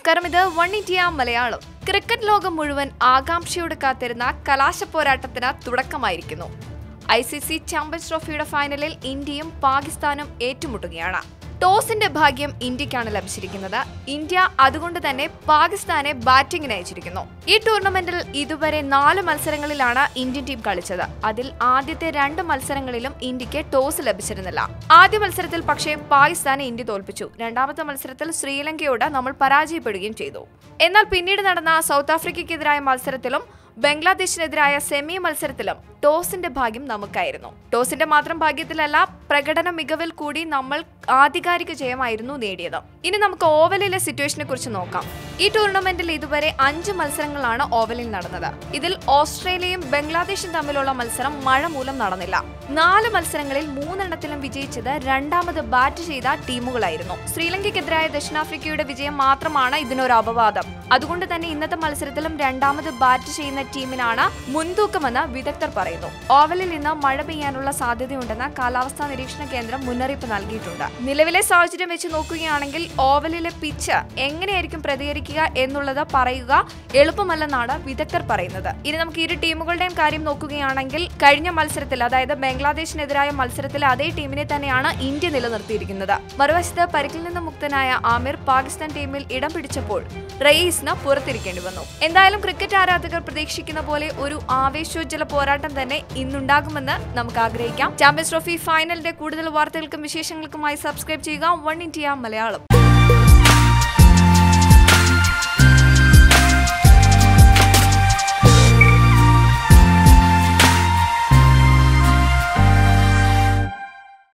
നമസ്കാരം ഇത് one India Malayalam cricket ലോകം മുഴുവൻ ആകാംക്ഷയോട് കാത്തിരുന്ന കലാശ പോരാട്ടത്തിന് തുടക്കമായിരിക്കുന്നു ഐ സി സി ചാമ്പ്യൻസ് ട്രോഫിയുടെ ഫൈനലിൽ ഇന്ത്യയും പാകിസ്ഥാനും ഏറ്റുമുട്ടുകയാണ് ടോസിന്റെ ഭാഗ്യം ഇന്ത്യക്കാണ് ലഭിച്ചിരിക്കുന്നത് ഇന്ത്യ അതുകൊണ്ട് തന്നെ പാകിസ്ഥാനെ ബാറ്റിംഗിന് അയച്ചിരിക്കുന്നു ഈ ടൂർണമെന്റിൽ ഇതുവരെ നാല് മത്സരങ്ങളിലാണ് ഇന്ത്യൻ ടീം കളിച്ചത് അതിൽ ആദ്യത്തെ രണ്ട് മത്സരങ്ങളിലും ഇന്ത്യക്ക് ടോസ് ലഭിച്ചിരുന്നില്ല ആദ്യ മത്സരത്തിൽ പക്ഷേ പാകിസ്ഥാനെ ഇന്ത്യ തോൽപ്പിച്ചു രണ്ടാമത്തെ മത്സരത്തിൽ ശ്രീലങ്കയോട് നമ്മൾ പരാജയപ്പെടുകയും ചെയ്തു എന്നാൽ പിന്നീട് നടന്ന സൗത്ത് ആഫ്രിക്കയ്ക്കെതിരായ മത്സരത്തിലും ബംഗ്ലാദേശിനെതിരായ സെമി മത്സരത്തിലും ടോസിന്റെ ഭാഗ്യം നമുക്കായിരുന്നു ടോസിന്റെ മാത്രം ഭാഗ്യത്തിലല്ല പ്രകടന മികവിൽ കൂടി നമ്മൾ ആധികാരിക ജയമായിരുന്നു നേടിയത് ഇനി നമുക്ക് ഓവലിലെ സിറ്റുവേഷനെ കുറിച്ച് നോക്കാം ഈ ടൂർണമെന്റിൽ ഇതുവരെ അഞ്ച് മത്സരങ്ങളാണ് ഓവലിൽ നടന്നത് ഇതിൽ ഓസ്ട്രേലിയയും ബംഗ്ലാദേശും തമ്മിലുള്ള മത്സരം മഴ മൂലം നടന്നില്ല നാല് മത്സരങ്ങളിൽ മൂന്നെണ്ണത്തിലും വിജയിച്ചത് രണ്ടാമത് ബാറ്റ് ചെയ്ത ടീമുകളായിരുന്നു ശ്രീലങ്കയ്ക്കെതിരായ ദക്ഷിണാഫ്രിക്കയുടെ വിജയം മാത്രമാണ് ഇതിനൊരു അപവാദം അതുകൊണ്ട് തന്നെ ഇന്നത്തെ മത്സരത്തിലും രണ്ടാമത് ബാറ്റ് ചെയ്യുന്ന ടീമിനാണ് മുൻതൂക്കമെന്ന് വിദഗ്ധർ പറയുന്നു ഓവലിൽ നിന്ന് മഴ പെയ്യാനുള്ള സാധ്യതയുണ്ടെന്ന് കാലാവസ്ഥാ നിരീക്ഷണ കേന്ദ്രം മുന്നറിയിപ്പ് നൽകിയിട്ടുണ്ട് നിലവിലെ സാഹചര്യം വെച്ച് നോക്കുകയാണെങ്കിൽ ഓവലിലെ പിച്ച് എങ്ങനെയായിരിക്കും പ്രതികരിക്കുക എന്നുള്ളത് പറയുക എളുപ്പമല്ലെന്നാണ് വിദഗ്ധർ പറയുന്നത് ഇനി നമുക്ക് ഇരു ടീമുകളുടെയും കാര്യം നോക്കുകയാണെങ്കിൽ കഴിഞ്ഞ മത്സരത്തിൽ അതായത് ബംഗ്ലാദേശിനെതിരായ മത്സരത്തിൽ അതേ ടീമിനെ തന്നെയാണ് ഇന്ത്യ നിലനിർത്തിയിരിക്കുന്നത് മറുവശത്ത് പരിക്കിൽ നിന്ന് മുക്തനായ ആമിർ പാകിസ്ഥാൻ ടീമിൽ ഇടം പിടിച്ചപ്പോൾ റയീസിന് പുറത്തിരിക്കേണ്ടി വന്നു എന്തായാലും ക്രിക്കറ്റ് ആരാധകർ പ്രതീക്ഷിക്കുന്ന പോലെ ഒരു ആവേശോജ്വല പോരാട്ടം തന്നെ ഇന്നുണ്ടാകുമെന്ന് നമുക്ക് ആഗ്രഹിക്കാം ചാമ്പ്യൻസ് ട്രോഫി ഫൈനലിന്റെ കൂടുതൽ വാർത്തകൾക്കും വിശേഷങ്ങൾക്കുമായി സബ്സ്ക്രൈബ് ചെയ്യുക വൺ ഇന്ത്യ മലയാളം